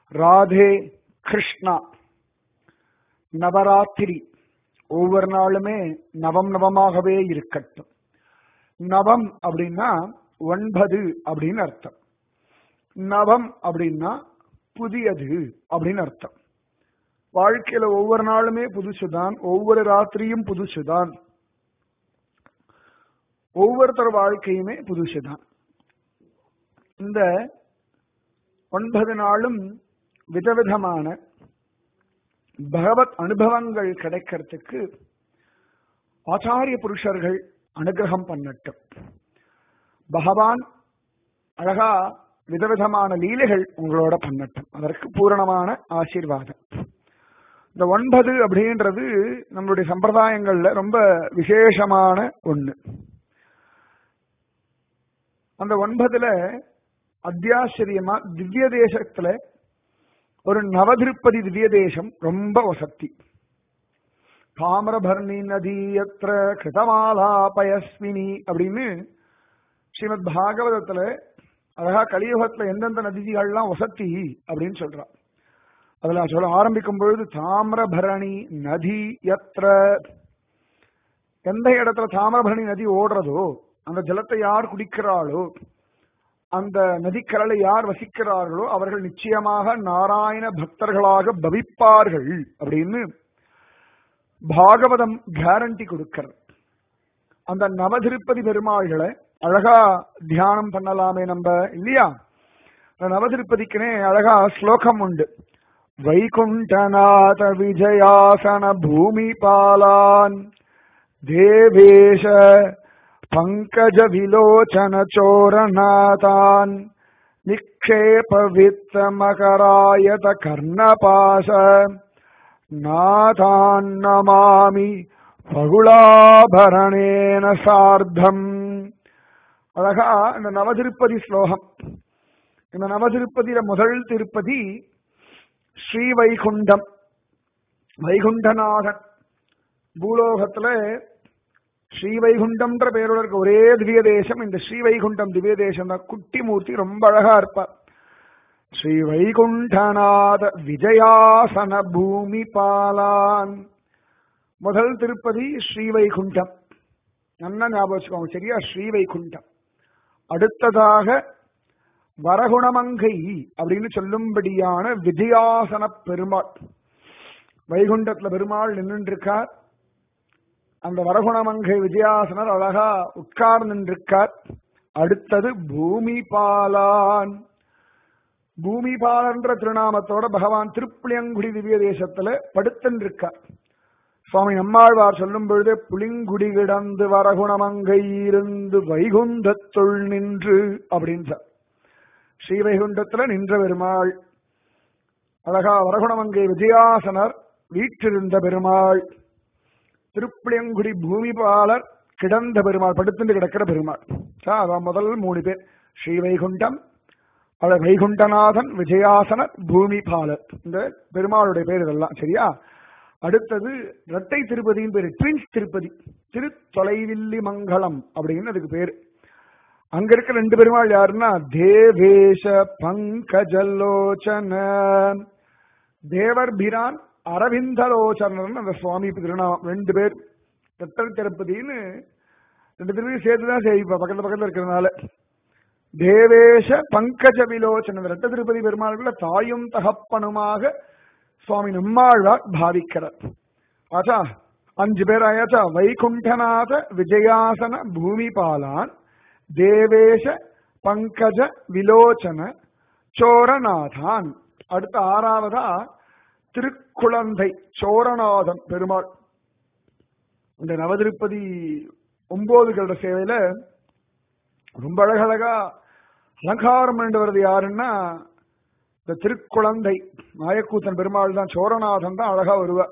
ராதே கிருஷ்ணா நவராத்திரி ஒவ்வொரு நாளுமே நவம் நவமாகவே இருக்கட்டும் நவம் அப்படின்னா ஒன்பது அப்படின்னு அர்த்தம் நவம் அப்படின்னா புதியது அப்படின்னு அர்த்தம் வாழ்க்கையில ஒவ்வொரு நாளுமே புதுசுதான் ஒவ்வொரு ராத்திரியும் புதுசுதான் ஒவ்வொருத்தர் வாழ்க்கையுமே புதுசுதான் இந்த ஒன்பது நாளும் விதவிதமான பகவத் அனுபவங்கள் கிடைக்கிறதுக்கு ஆச்சாரிய புருஷர்கள் அனுகிரகம் பண்ணட்டும் பகவான் அழகா விதவிதமான லீலைகள் உங்களோட பண்ணட்டும் அதற்கு பூரணமான ஆசீர்வாதம் இந்த ஒன்பது அப்படின்றது நம்மளுடைய சம்பிரதாயங்கள்ல ரொம்ப விசேஷமான ஒண்ணு அந்த ஒன்பதுல அத்தியாச்சரியமா திவ்ய தேசத்துல ஒரு நவதிருப்பதி திவ்ய தேசம் ரொம்ப வசத்தி தாமிரபர்ணி நதியத்திர கிருதமாலா பயஸ்வினி அப்படின்னு ஸ்ரீமத் பாகவதத்துல அழகா கலியுகத்துல எந்தெந்த நதிகள்லாம் வசத்தி அப்படின்னு சொல்றா அதுல சொல்ல ஆரம்பிக்கும் பொழுது தாமிரபரணி நதி எத்திர எந்த இடத்துல தாமிரபரணி நதி ஓடுறதோ அந்த ஜலத்தை யார் குடிக்கிறாளோ அந்த நதிக்கரலை யார் வசிக்கிறார்களோ அவர்கள் நிச்சயமாக நாராயண பக்தர்களாக பவிப்பார்கள் அப்படின்னு பாகவதம் கேரண்டி கொடுக்கிறது அந்த நவதிருப்பதி பெருமாள்களை அழகா தியானம் பண்ணலாமே நம்ம இல்லையா அந்த நவதிருப்பதிக்குனே அழகா ஸ்லோகம் உண்டு வைகுண்டநாத விஜயாசன பூமி பாலான் தேவேஷ பங்கஜ விலோச்சன சோரநாதான் நிக்ஷேப வித்த மகராயத கர்ணபாச நாதான் நமாமி பகுலாபரணேன சார்த்தம் அழகா இந்த நவதிருப்பதி ஸ்லோகம் இந்த நவதிருப்பதியில முதல் திருப்பதி ஸ்ரீ வைகுண்டம் வைகுண்டநாதன் பூலோகத்துல ஸ்ரீ வைகுண்டம்ன்ற பேரோட இருக்க ஒரே திவ்ய தேசம் இந்த ஸ்ரீ வைகுண்டம் திவ்ய தேசம் தான் குட்டி மூர்த்தி ரொம்ப அழகா இருப்பார் ஸ்ரீ வைகுண்டநாத விஜயாசன பூமி பாலான் முதல் திருப்பதி ஸ்ரீ வைகுண்டம் நல்லா ஞாபகம் வச்சுக்கோங்க சரியா ஸ்ரீ வைகுண்டம் அடுத்ததாக வரகுணமங்கை அப்படின்னு சொல்லும்படியான விஜயாசன பெருமாள் வைகுண்டத்துல பெருமாள் நின்று இருக்கார் அந்த வரகுணமங்கை விஜயாசனர் அழகா உட்கார்ந்து இருக்கார் அடுத்தது பூமி பாலான் பூமி பாலன்ற திருநாமத்தோட பகவான் திருப்புளியங்குடி திவ்ய தேசத்துல படுத்துன்னு இருக்கார் சுவாமி நம்மாழ்வார் சொல்லும் பொழுது புளிங்குடி கிடந்து வரகுணமங்கை இருந்து வைகுந்தத்துள் நின்று அப்படின்னு ஸ்ரீ வைகுண்டத்துல நின்ற பெருமாள் அழகா வரகுணமங்கை விஜயாசனர் வீற்றிருந்த பெருமாள் திருப்புளியங்குடி பூமிபாலர் கிடந்த பெருமாள் படுத்துட்டு கிடக்கிற பெருமாள் அதான் முதல் மூணு பேர் ஸ்ரீ வைகுண்டம் அவர் வைகுண்டநாதன் விஜயாசனர் பூமிபாலர் இந்த பெருமாளுடைய பேர் இதெல்லாம் சரியா அடுத்தது இரட்டை திருப்பதியின் பேரு ட்வின்ஸ் திருப்பதி திரு தொலைவில்லி மங்கலம் அப்படின்னு அதுக்கு பேரு அங்க இருக்க ரெண்டு பெருமாள் யாருன்னா தேவேஷ பங்கஜலோச்சன தேவர் பிரான் அரவிந்தலோச்சனன் அந்த சுவாமி திருநாமம் ரெண்டு பேர் இரட்டை திருப்பதின்னு ரெண்டு திருப்பதி சேர்த்துதான் செய்ப்பா பக்கத்துல பக்கத்துல இருக்கிறதுனால தேவேஷ பங்கஜ விலோச்சன ரெட்ட திருப்பதி பெருமாள்கள தாயும் தகப்பனுமாக சுவாமி நம்மாழ்வார் பாவிக்கிறார் ஆச்சா அஞ்சு பேர் ஆயாச்சா வைகுண்டநாத விஜயாசன பூமிபாலான் தேவேஷ பங்கஜ விலோச்சன சோரநாதான் அடுத்த ஆறாவதா திருக்குழந்தை சோரநாதன் பெருமாள் இந்த நவதிருப்பதி ஒன்பது கருட சேவையில ரொம்ப அழகழகா அலங்காரம் பண்ணிட்டு வருது யாருன்னா இந்த திருக்குழந்தை நாயக்கூத்தன் பெருமாள் தான் சோரநாதன் தான் அழகா வருவார்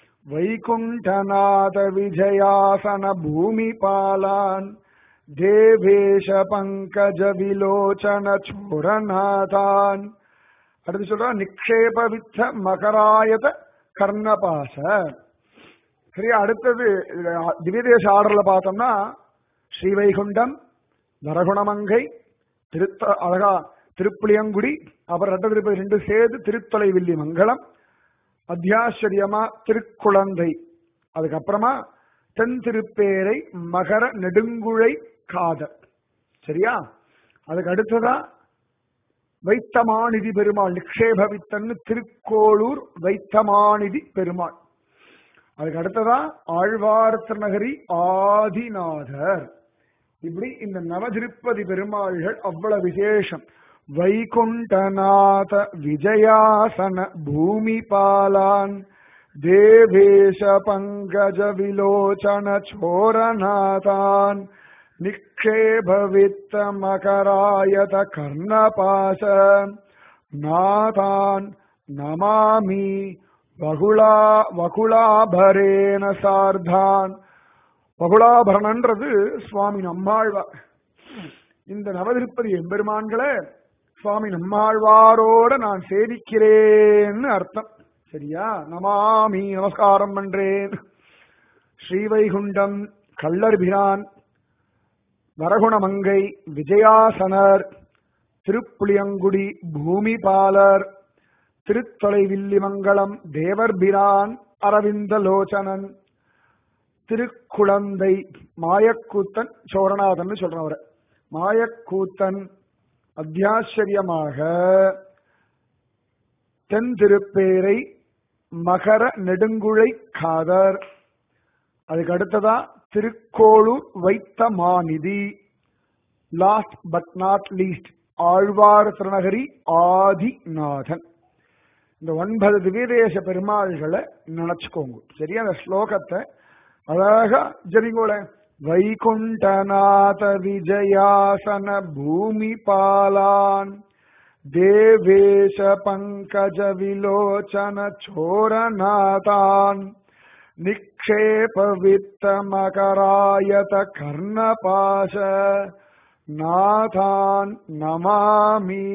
வைகுண்டநாத விஜயாசன பூமி பாலான் தேவேஷ பங்கஜ விலோச்சன சோரநாதான் அடுத்து சொல்றா நிக்ஷேப வித்த மகராயத கர்ணபாச சரியா அடுத்தது திவ்யதேச ஆர்டர்ல பார்த்தோம்னா ஸ்ரீவைகுண்டம் நரகுணமங்கை திருத்த அழகா திருப்புளியங்குடி அப்புறம் ரெட்ட திருப்பதி ரெண்டு சேர்ந்து திருத்தொலைவில்லி மங்கலம் அத்தியாச்சரியமா திருக்குழந்தை அதுக்கப்புறமா தென் திருப்பேரை மகர நெடுங்குழை காதர் சரியா அதுக்கு அடுத்ததா வைத்தமாநிதி பெருமாள் நிக்ஷேபவித்தன்னு திருக்கோளூர் வைத்தமாநிதி பெருமாள் அதுக்கு அடுத்ததா ஆழ்வார் திருநகரி ஆதிநாதர் இப்படி இந்த நவதிருப்பதி பெருமாள்கள் அவ்வளவு விசேஷம் வைகுண்டநாத விஜயாசன பூமிபாலான் தேவேಶ பங்கஜ விலோச்சன சோரநாதான் நிக்ஷேபவித்த மகராயத கர்ணபாச நாதான் நமாமி வகுளா வகுளாபரேன சார்தான் வகுளாபரணன்றது சுவாமி நம்மாழ்வார் இந்த நவதிருப்பதி எம்பெருமான்களை சுவாமி நம்மாழ்வாரோட நான் சேவிக்கிறேன்னு அர்த்தம் சரியா நமாமி நமஸ்காரம் பண்றேன் ஸ்ரீவைகுண்டம் கள்ளர்பிரான் வரகுணமங்கை விஜயாசனர் திருப்புளியங்குடி பூமிபாலர் திருத்தொலைவில்லிமங்கலம் தேவர்பிரான் அரவிந்தலோச்சனன் திருக்குழந்தை மாயக்கூத்தன் சோரநாதன் சொல்றேன் அவரை மாயக்கூத்தன் அத்தியாச்சரியமாக தென் திருப்பேரை மகர நெடுங்குழை காதர் அதுக்கு அடுத்ததா திருக்கோளூர் வைத்த மாநிதி last but not least Azhwar Thirunagari Adinathan இந்த ஒன்பது திவ்யதேச பெருமாள்களை நினைச்சுக்கோங்க சரியா அந்த ஸ்லோகத்தை அழகா ஜரிங்கோல வைகுண்டநாத விஜயாசன பூமி பாலான் தேவேಶ பங்கஜ விலோச்சன சோரநாதான் நிக்ஷேப வித்த மகராயத கர்ணபாச நாதான் நமாமி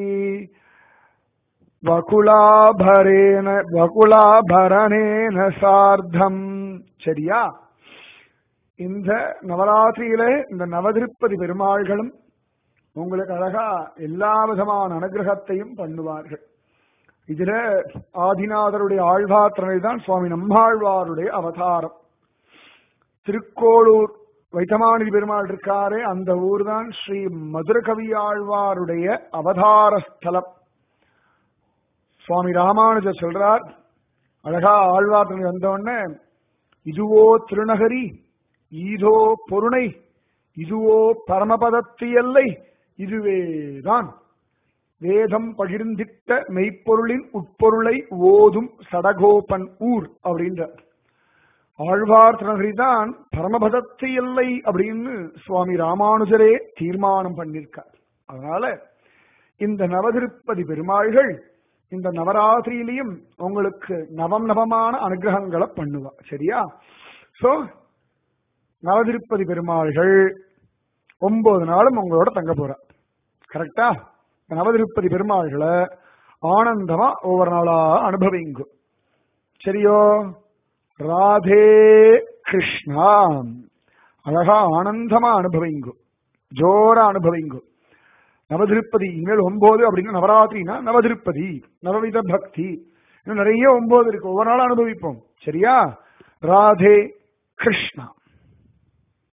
வகுலாபரேன வகுலாபரணேன சார்த்தம் சரியா இந்த நவராத்திரியில இந்த நவதிருப்பதி பெருமாள்களும் உங்களுக்கு அழகா எல்லா விதமான அனுகிரகத்தையும் பண்ணுவார்கள் இதுல ஆதிநாதருடைய ஆழ்வாத்திரனை தான் சுவாமி நம்மாழ்வாருடைய அவதாரம் திருக்கோளூர் வைத்தமாநிதி பெருமாள் இருக்காரே அந்த ஊர் தான் ஸ்ரீ மதுரகவி ஆழ்வாருடைய அவதார ஸ்தலம் சுவாமி ராமானுஜர் சொல்றார் அழகா ஆழ்வாத்திரனை வந்தோடனே இதுவோ திருநகரி ஈதோ பொருணை இதுவோ பரமபதத்து எல்லை இதுவேதான் வேதம் பகிர்ந்திட்ட மெய்ப்பொருளின் உட்பொருளை ஓதும் சடகோபன் ஊர் அப்படின்ற ஆழ்வார் திருநகரி தான் பரமபதத்து எல்லை அப்படின்னு சுவாமி ராமானுஜரே தீர்மானம் பண்ணியிருக்கார் அதனால இந்த நவதிருப்பதி பெருமாள்கள் இந்த நவராத்திரியிலையும் உங்களுக்கு நவம் நவமான அனுகிரகங்களை பண்ணுவா சரியா சோ நவதிருப்பதி பெருமாள்கள் ஒன்பது நாளும் உங்களோட தங்க போற கரெக்டா நவதிருப்பதி பெருமாள்களை ஆனந்தமா ஒவ்வொரு நாளா அனுபவிங்க சரியோ ராதே கிருஷ்ணா அழகா ஆனந்தமா அனுபவிங்க ஜோரா அனுபவிங்க நவதிருப்பதி இனிமேல் ஒன்பது அப்படின்னா நவராத்திரினா நவதிருப்பதி நவவித பக்தி இன்னும் நிறைய ஒன்பது இருக்கு ஒவ்வொரு நாளும் அனுபவிப்போம் சரியா ராதே கிருஷ்ணா